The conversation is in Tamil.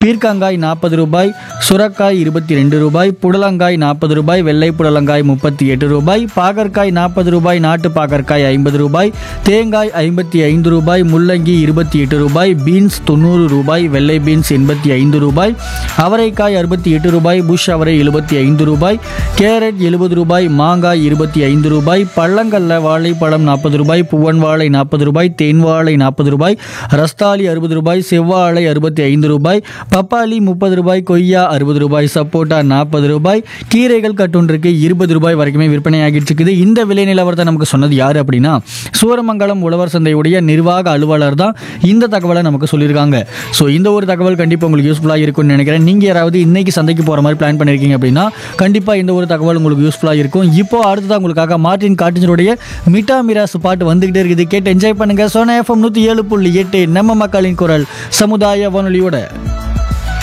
பீர்க்கங்காய் நாற்பது ரூபாய் சுரக்காய் இருபத்தி ரெண்டு ரூபாய் புடலங்காய் நாற்பது ரூபாய் வெள்ளை புடலங்காய் முப்பத்தி எட்டு ரூபாய் பாகற்காய் நாற்பது ரூபாய் நாட்டு பாகற்காய் ஐம்பது ரூபாய் தேங்காய் ஐம்பத்தி ஐந்து ரூபாய் முள்ளங்கி இருபத்தி எட்டு ரூபாய் பீன்ஸ் தொண்ணூறு ரூபாய் வெள்ளை பீன்ஸ் எண்பத்தி ஐந்து ரூபாய் அவரைக்காய் அறுபத்தி எட்டு ரூபாய் புஷ் அவரை எழுபத்தி ஐந்து ரூபாய் கேரட் எழுபது ரூபாய் மாங்காய் இருபத்தி ஐந்து ரூபாய் பள்ளங்கல்ல வாழைப்பழம் நாற்பது ரூபாய் புவன் வாழை நாற்பது ரூபாய் தேன் வாழை நாற்பது ரூபாய் ரஸ்தாலி அறுபது ரூபாய் செவ்வாழை அறுபத்தி ஐந்து ரூபாய் பப்பாளி முப்பது ரூபாய் கொய்யா அறுபது ரூபாய் சப்போட்டா நாற்பது ரூபாய் கீரைகள் கட்டொன்றுக்கு இருபது ரூபாய் வரைக்குமே விற்பனை ஆகிட்டு இருக்குது இந்த விலை நிலவரத்தை நமக்கு சொன்னது யார் அப்படின்னா சூரமங்கலம் உழவர் சந்தையுடைய நிர்வாக அலுவலர் தான் இந்த தகவலை நமக்கு சொல்லியிருக்காங்க ஸோ இந்த ஒரு தகவல் கண்டிப்பாக உங்களுக்கு யூஸ்ஃபுல்லாக இருக்கும்னு நினைக்கிறேன் நீங்கள் யாராவது இன்னைக்கு சந்தைக்கு போகிற மாதிரி பிளான் பண்ணியிருக்கீங்க அப்படின்னா கண்டிப்பாக இந்த ஒரு தகவல் உங்களுக்கு யூஸ்ஃபுல்லாக இருக்கும் இப்போ அடுத்ததாக உங்களுக்காக மார்டின் காட்டினருடைய மிட்டா மிராஸ் பாட்டு வந்துகிட்டே இருக்குது கேட்டு என்ஜாய் பண்ணுங்க சோனா எஃப்எம் நூற்றி ஏழு புள்ளி எட்டு நம்ம மக்களின் குரல் சமுதாய வானொலியோட